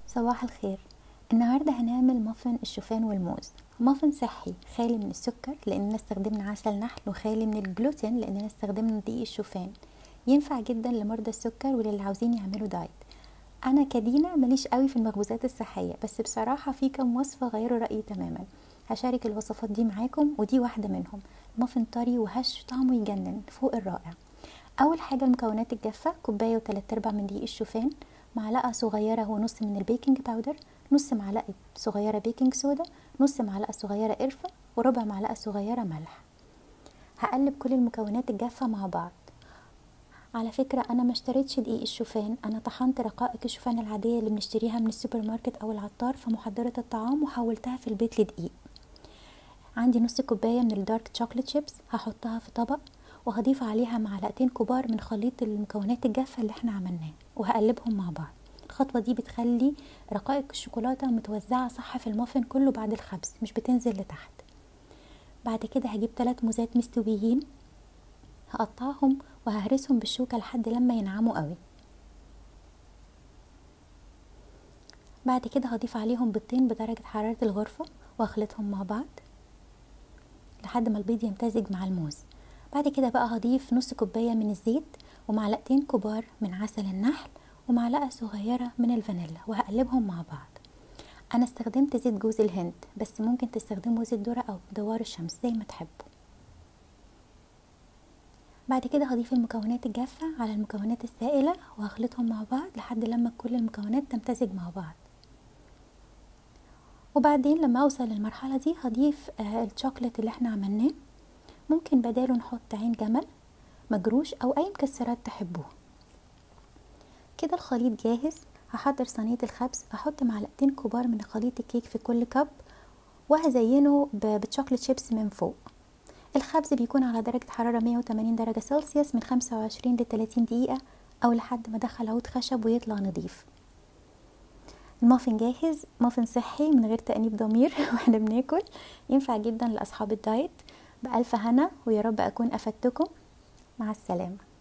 صباح الخير النهاردة هنعمل مافن الشوفان والموز مافن صحي خالي من السكر لأننا استخدمنا عسل نحل وخالي من الجلوتين لأننا استخدمنا دقيق الشوفان ينفع جدا لمرضى السكر وللي عاوزين يعملوا دايت أنا كدينا ماليش قوي في المخبوزات الصحية بس بصراحة في كم وصفة غيروا رأيي تماما هشارك الوصفات دي معاكم ودي واحدة منهم مافن طري وهش طعمه يجنن فوق الرائع أول حاجة المكونات الجافة كوباية وتلات أرباع من دقيق الشوفان معلقة صغيرة ونص من البيكنج باودر نص معلقة صغيرة بيكنج صودا نص معلقة صغيرة قرفة وربع معلقة صغيرة ملح هقلب كل المكونات الجافة مع بعض على فكرة أنا ما اشتريتش دقيق الشوفان أنا طحنت رقائق الشوفان العادية اللي بنشتريها من السوبر ماركت أو العطار في محضرة الطعام وحولتها في البيت لدقيق عندي نص كوباية من الدارك شوكليت شيبس هحطها في طبق وهضيف عليها معلقتين كبار من خليط المكونات الجافة اللي احنا عملناه وهقلبهم مع بعض الخطوة دي بتخلي رقائق الشوكولاتة متوزعة صح في المافن كله بعد الخبز مش بتنزل لتحت بعد كده هجيب ثلاث موزات مستويين هقطعهم وههرسهم بالشوكة لحد لما ينعموا قوي بعد كده هضيف عليهم بيضتين بدرجة حرارة الغرفة واخلطهم مع بعض لحد ما البيض يمتزج مع الموز بعد كده بقى هضيف نص كوباية من الزيت ومعلقتين كبار من عسل النحل ومعلقة صغيرة من الفانيلا وهقلبهم مع بعض أنا استخدمت زيت جوز الهند بس ممكن تستخدموا زيت ذرة أو دوار الشمس زي ما تحبوا بعد كده هضيف المكونات الجافة على المكونات السائلة وهخلطهم مع بعض لحد لما كل المكونات تمتزج مع بعض وبعدين لما اوصل للمرحلة دي هضيف آه الشوكولات اللي احنا عملناه ممكن بداله نحط عين جمل مجروش او اي مكسرات تحبوها كده الخليط جاهز هحضر صينية الخبز هحط معلقتين كبار من خليط الكيك في كل كب وهزينه بشوكليت شيبس من فوق الخبز بيكون على درجة حرارة 180 درجة سلسيوس من 25 ل 30 دقيقة أو لحد ما أدخل عود خشب ويطلع نضيف المافن جاهز مافن صحي من غير تأنيب ضمير واحنا بناكل ينفع جدا لأصحاب الدايت بألف هنا ويا رب أكون أفدتكم مع السلامة